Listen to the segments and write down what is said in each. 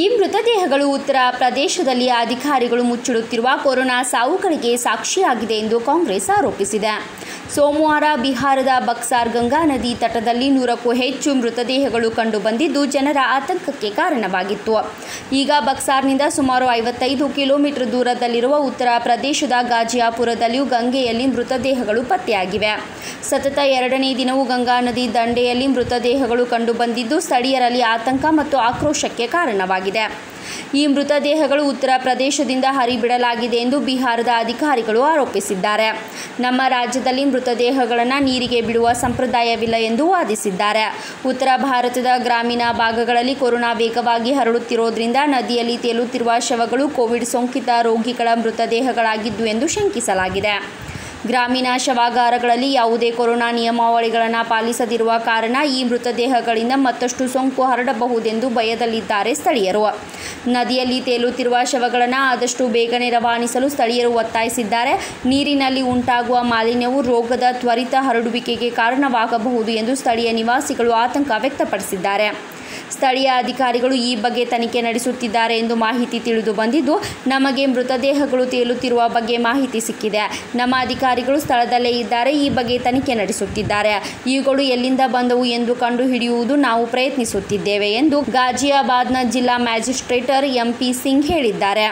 ಈ ಮೃತದೇಹಗಳು ಉತ್ತರ ಪ್ರದೇಶದಲ್ಲಿ ಅಧಿಕಾರಿಗಳು ಮುಚ್ಚಿಡುತ್ತಿರುವ ಕೊರೋನಾ ಸಾವುಗಳಿಗೆ ಸಾಕ್ಷಿಯಾಗಿದೆ ಎಂದು ಕಾಂಗ್ರೆಸ್ ಆರೋಪಿಸಿದೆ ಸೋಮವಾರ ಬಿಹಾರದ ಬಕ್ಸಾರ್ ಗಂಗಾ ನದಿ ತಟದಲ್ಲಿ ನೂರಕ್ಕೂ ಹೆಚ್ಚು ಮೃತದೇಹಗಳು ಕಂಡುಬಂದಿದ್ದು ಜನರ ಆತಂಕಕ್ಕೆ ಕಾರಣವಾಗಿತ್ತು ಈಗ ಬಕ್ಸಾರ್ನಿಂದ ಸುಮಾರು ಐವತ್ತೈದು ಕಿಲೋಮೀಟರ್ ದೂರದಲ್ಲಿರುವ ಉತ್ತರ ಪ್ರದೇಶದ ಗಾಜಿಯಾಪುರದಲ್ಲಿಯೂ ಗಂಗೆಯಲ್ಲಿ ಮೃತದೇಹಗಳು ಪತ್ತೆಯಾಗಿವೆ ಸತತ ಎರಡನೇ ದಿನವೂ ಗಂಗಾ ನದಿ ದಂಡೆಯಲ್ಲಿ ಮೃತದೇಹಗಳು ಕಂಡುಬಂದಿದ್ದು ಸ್ಥಳೀಯರಲ್ಲಿ ಆತಂಕ ಮತ್ತು ಆಕ್ರೋಶಕ್ಕೆ ಕಾರಣವಾಗಿದೆ ಈ ಮೃತದೇಹಗಳು ಉತ್ತರ ಪ್ರದೇಶದಿಂದ ಹರಿಬಿಡಲಾಗಿದೆ ಎಂದು ಬಿಹಾರದ ಅಧಿಕಾರಿಗಳು ಆರೋಪಿಸಿದ್ದಾರೆ ನಮ್ಮ ರಾಜ್ಯದಲ್ಲಿ ಮೃತದೇಹಗಳನ್ನು ನೀರಿಗೆ ಬಿಡುವ ಸಂಪ್ರದಾಯವಿಲ್ಲ ಎಂದು ವಾದಿಸಿದ್ದಾರೆ ಉತ್ತರ ಭಾರತದ ಗ್ರಾಮೀಣ ಭಾಗಗಳಲ್ಲಿ ಕೊರೋನಾ ವೇಗವಾಗಿ ಹರಡುತ್ತಿರೋದ್ರಿಂದ ನದಿಯಲ್ಲಿ ತೇಲುತ್ತಿರುವ ಶವಗಳು ಕೋವಿಡ್ ಸೋಂಕಿತ ರೋಗಿಗಳ ಮೃತದೇಹಗಳಾಗಿದ್ದು ಎಂದು ಶಂಕಿಸಲಾಗಿದೆ ಗ್ರಾಮೀಣ ಶವಾಗಾರಗಳಲ್ಲಿ ಯಾವುದೇ ಕೊರೋನಾ ನಿಯಮಾವಳಿಗಳನ್ನು ಪಾಲಿಸದಿರುವ ಕಾರಣ ಈ ಮೃತದೇಹಗಳಿಂದ ಮತ್ತಷ್ಟು ಸೋಂಕು ಹರಡಬಹುದೆಂದು ಭಯದಲ್ಲಿದ್ದಾರೆ ಸ್ಥಳೀಯರು ನದಿಯಲ್ಲಿ ತೇಲುತ್ತಿರುವ ಶವಗಳನ್ನು ಆದಷ್ಟು ಬೇಗನೆ ರವಾನಿಸಲು ಸ್ಥಳೀಯರು ಒತ್ತಾಯಿಸಿದ್ದಾರೆ ನೀರಿನಲ್ಲಿ ಉಂಟಾಗುವ ಮಾಲಿನ್ಯವು ರೋಗದ ತ್ವರಿತ ಹರಡುವಿಕೆಗೆ ಕಾರಣವಾಗಬಹುದು ಎಂದು ಸ್ಥಳೀಯ ನಿವಾಸಿಗಳು ಆತಂಕ ವ್ಯಕ್ತಪಡಿಸಿದ್ದಾರೆ ಸ್ಥಳೀಯ ಅಧಿಕಾರಿಗಳು ಈ ಬಗ್ಗೆ ತನಿಖೆ ನಡೆಸುತ್ತಿದ್ದಾರೆ ಎಂದು ಮಾಹಿತಿ ತಿಳಿದು ಬಂದಿದ್ದು ನಮಗೆ ಮೃತದೇಹಗಳು ತೇಲುತ್ತಿರುವ ಬಗ್ಗೆ ಮಾಹಿತಿ ಸಿಕ್ಕಿದೆ ನಮ್ಮ ಅಧಿಕಾರಿಗಳು ಸ್ಥಳದಲ್ಲೇ ಇದ್ದಾರೆ ಈ ಬಗ್ಗೆ ತನಿಖೆ ನಡೆಸುತ್ತಿದ್ದಾರೆ ಇವುಗಳು ಎಲ್ಲಿಂದ ಬಂದವು ಎಂದು ಕಂಡುಹಿಡಿಯುವುದು ನಾವು ಪ್ರಯತ್ನಿಸುತ್ತಿದ್ದೇವೆ ಎಂದು ಗಾಜಿಯಾಬಾದ್ನ ಜಿಲ್ಲಾ ಮ್ಯಾಜಿಸ್ಟ್ರೇಟರ್ ಎಂಪಿ ಸಿಂಗ್ ಹೇಳಿದ್ದಾರೆ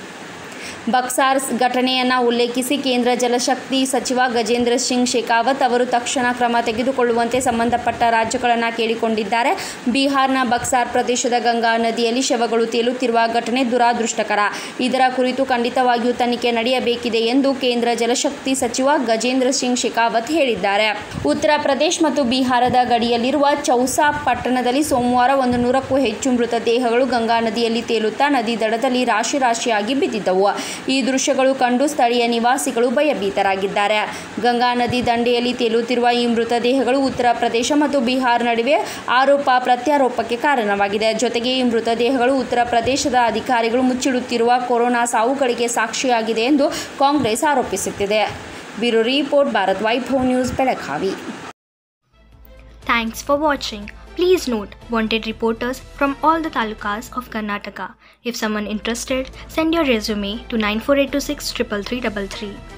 ಬಕ್ಸಾರ್ ಘಟನೆಯನ್ನು ಉಲ್ಲೇಖಿಸಿ ಕೇಂದ್ರ ಜಲಶಕ್ತಿ ಸಚಿವ ಗಜೇಂದ್ರ ಸಿಂಗ್ ಶೇಖಾವತ್ ಅವರು ತಕ್ಷಣ ಕ್ರಮ ತೆಗೆದುಕೊಳ್ಳುವಂತೆ ಸಂಬಂಧಪಟ್ಟ ರಾಜ್ಯಗಳನ್ನು ಕೇಳಿಕೊಂಡಿದ್ದಾರೆ ಬಿಹಾರ್ನ ಬಕ್ಸಾರ್ ಪ್ರದೇಶದ ಗಂಗಾ ನದಿಯಲ್ಲಿ ಶವಗಳು ತೇಲುತ್ತಿರುವ ಘಟನೆ ದುರಾದೃಷ್ಟಕರ ಇದರ ಕುರಿತು ಖಂಡಿತವಾಗಿಯೂ ತನಿಖೆ ನಡೆಯಬೇಕಿದೆ ಎಂದು ಕೇಂದ್ರ ಜಲಶಕ್ತಿ ಸಚಿವ ಗಜೇಂದ್ರ ಸಿಂಗ್ ಶೇಖಾವತ್ ಹೇಳಿದ್ದಾರೆ ಉತ್ತರ ಪ್ರದೇಶ ಮತ್ತು ಬಿಹಾರದ ಗಡಿಯಲ್ಲಿರುವ ಚೌಸಾ ಪಟ್ಟಣದಲ್ಲಿ ಸೋಮವಾರ ಒಂದು ನೂರಕ್ಕೂ ಹೆಚ್ಚು ಮೃತದೇಹಗಳು ಗಂಗಾ ನದಿಯಲ್ಲಿ ತೇಲುತ್ತಾ ನದಿ ದಡದಲ್ಲಿ ರಾಶಿ ರಾಶಿಯಾಗಿ ಬಿದ್ದಿದ್ದವು ಈ ದೃಶ್ಯಗಳು ಕಂಡು ಸ್ಥಳೀಯ ನಿವಾಸಿಗಳು ಭಯಭೀತರಾಗಿದ್ದಾರೆ ಗಂಗಾ ನದಿ ದಂಡೆಯಲ್ಲಿ ತೇಲುತ್ತಿರುವ ಈ ಮೃತದೇಹಗಳು ಉತ್ತರ ಪ್ರದೇಶ ಮತ್ತು ಬಿಹಾರ್ ನಡುವೆ ಆರೋಪ ಪ್ರತ್ಯಾರೋಪಕ್ಕೆ ಕಾರಣವಾಗಿದೆ ಜೊತೆಗೆ ಈ ಮೃತದೇಹಗಳು ಉತ್ತರ ಪ್ರದೇಶದ ಅಧಿಕಾರಿಗಳು ಮುಚ್ಚಿಡುತ್ತಿರುವ ಕೊರೋನಾ ಸಾವುಗಳಿಗೆ ಸಾಕ್ಷಿಯಾಗಿದೆ ಎಂದು ಕಾಂಗ್ರೆಸ್ ಆರೋಪಿಸುತ್ತಿದೆ bureau report Bharat Vaibhav news Belagavi Thanks for watching. Please note wanted reporters from all the talukas of Karnataka. If someone interested, send your resume to 94826 33333.